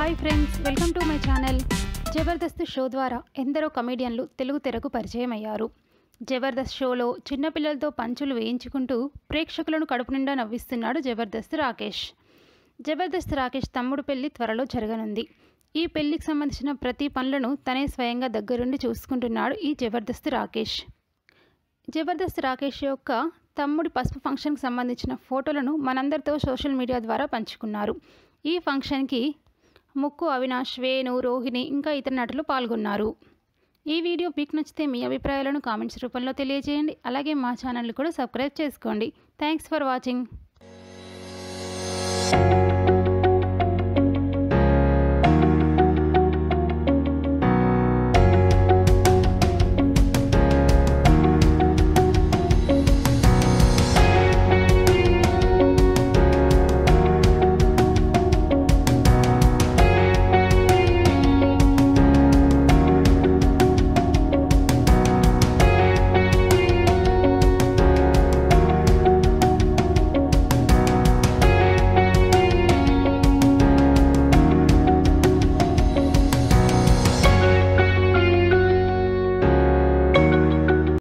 hi friends welcome to my channel Jabardasth show ద్వారా ఎందరో కమేడియన్లు తెలుగు తెరకు పరిచయం అయ్యారు జబర్దస్త్ షోలో చిన్నపిల్లలతో పంచులు వేయించుకుంటూ ప్రేక్షకులను కడుపు నిండా నవ్విస్తున్నాడు జబర్దస్త్ రాకేష్ జబర్దస్త్ రాకేష్ తమ్ముడు పెళ్లి త్వరలో జరగనుంది ఈ పెళ్లికి సంబంధించిన ప్రతి పనులను తనే స్వయంగా దగ్గరుండి చూసుకుంటున్నాడు ఈ జబర్దస్త్ రాకేష్ జబర్దస్త్ రాకేష్ యొక్క తమ్ముడి పసుపు ఫంక్షన్కి సంబంధించిన ఫోటోలను మనందరితో సోషల్ మీడియా ద్వారా పంచుకున్నారు ఈ ఫంక్షన్కి ముక్కు అవినాష్ వేణు రోహిణి ఇంకా ఇతర నటులు పాల్గొన్నారు ఈ వీడియో మీకు నచ్చితే మీ అభిప్రాయాలను కామెంట్స్ రూపంలో తెలియజేయండి అలాగే మా ఛానల్ కూడా సబ్స్క్రైబ్ చేసుకోండి థ్యాంక్స్ ఫర్ వాచింగ్